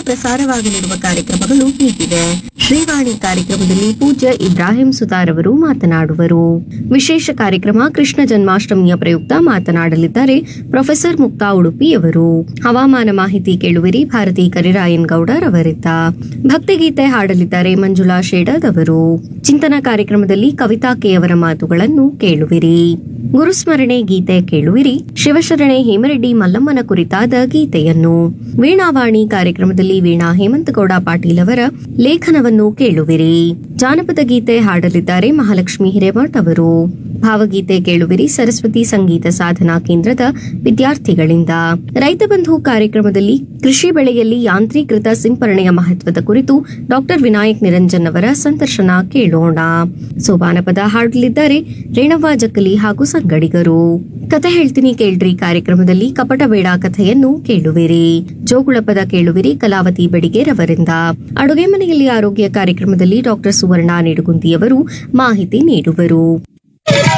ಪ್ರಸಾರವಾಗಲಿರುವ ಕಾರ್ಯಕ್ರಮಗಳು ಹೀಗಿವೆ ಶ್ರೀವಾಣಿ ಕಾರ್ಯಕ್ರಮದಲ್ಲಿ ಪೂಜ್ಯ ಇಬ್ರಾಹಿಂ ಸುತಾರ್ ಅವರು ಮಾತನಾಡುವರು ವಿಶೇಷ ಕಾರ್ಯಕ್ರಮ ಕೃಷ್ಣ ಜನ್ಮಾಷ್ಟಮಿಯ ಪ್ರಯುಕ್ತ ಮಾತನಾಡಲಿದ್ದಾರೆ ಪ್ರೊಫೆಸರ್ ಮುಕ್ತಾ ಉಡುಪಿಯವರು ಹವಾಮಾನ ಮಾಹಿತಿ ಕೇಳುವಿರಿ ಭಾರತಿ ಕರಿರಾಯನ್ ಗೌಡರ್ ಅವರಿದ್ದ ಭಕ್ತಿಗೀತೆ ಹಾಡಲಿದ್ದಾರೆ ಮಂಜುಳಾ ಶೇಡದ್ ಅವರು ಚಿಂತನ ಕಾರ್ಯಕ್ರಮದಲ್ಲಿ ಕವಿತಾ ಕೆ ಅವರ ಮಾತುಗಳನ್ನು ಕೇಳುವಿರಿ ಗುರುಸ್ಮರಣೆ ಗೀತೆ ಕೇಳುವಿರಿ ಶಿವಶರಣೆ ಹೇಮರೆಡ್ಡಿ ಮಲ್ಲಮ್ಮನ ಕುರಿತಾದ ಗೀತೆಯನ್ನು ವೀಣಾವಾಣಿ ಕಾರ್ಯಕ್ರಮದಲ್ಲಿ ವೀಣಾ ಹೇಮಂತಗೌಡ ಪಾಟೀಲ್ ಅವರ ಲೇಖನವನ್ನು ಕೇಳುವಿರಿ ಜಾನಪದ ಗೀತೆ ಹಾಡಲಿದ್ದಾರೆ ಮಹಾಲಕ್ಷ್ಮಿ ಹಿರೇಮಠ್ ಅವರು ಭಾವಗೀತೆ ಕೇಳುವಿರಿ ಸರಸ್ವತಿ ಸಂಗೀತ ಸಾಧನಾ ಕೇಂದ್ರದ ವಿದ್ಯಾರ್ಥಿಗಳಿಂದ ರೈತ ಬಂಧು ಕಾರ್ಯಕ್ರಮದಲ್ಲಿ ಕೃಷಿ ಬೆಳೆಯಲ್ಲಿ ಯಾಂತ್ರೀಕೃತ ಸಿಂಪರಣೆಯ ಮಹತ್ವದ ಕುರಿತು ಡಾಕ್ಟರ್ ವಿನಾಯಕ್ ನಿರಂಜನ್ ಅವರ ಸಂದರ್ಶನ ಕೇಳೋಣ ಸೋಪಾನಪದ ಹಾಡಲಿದ್ದಾರೆ ರೇಣವ್ವ ಜಕ್ಕಲಿ ಹಾಗೂ ಸಂಗಡಿಗರು ಕತೆ ಹೇಳ್ತೀನಿ ಕೇಳ್ರಿ ಕಾರ್ಯಕ್ರಮದಲ್ಲಿ ಕಪಟ ಬೇಡ ಕಥೆಯನ್ನು ಕೇಳುವಿರಿ ಜೋಗುಳ ಪದ ಕೇಳುವಿರಿ ಕಲಾವತಿ ಬೆಡಿಗೇರವರಿಂದ ಅಡುಗೆ ಮನೆಯಲ್ಲಿ ಆರೋಗ್ಯ ಕಾರ್ಯಕ್ರಮದಲ್ಲಿ ಡಾಕ್ಟರ್ ಸುವರ್ಣ ನಿಡುಗುಂದಿಯವರು ಮಾಹಿತಿ ನೀಡುವರು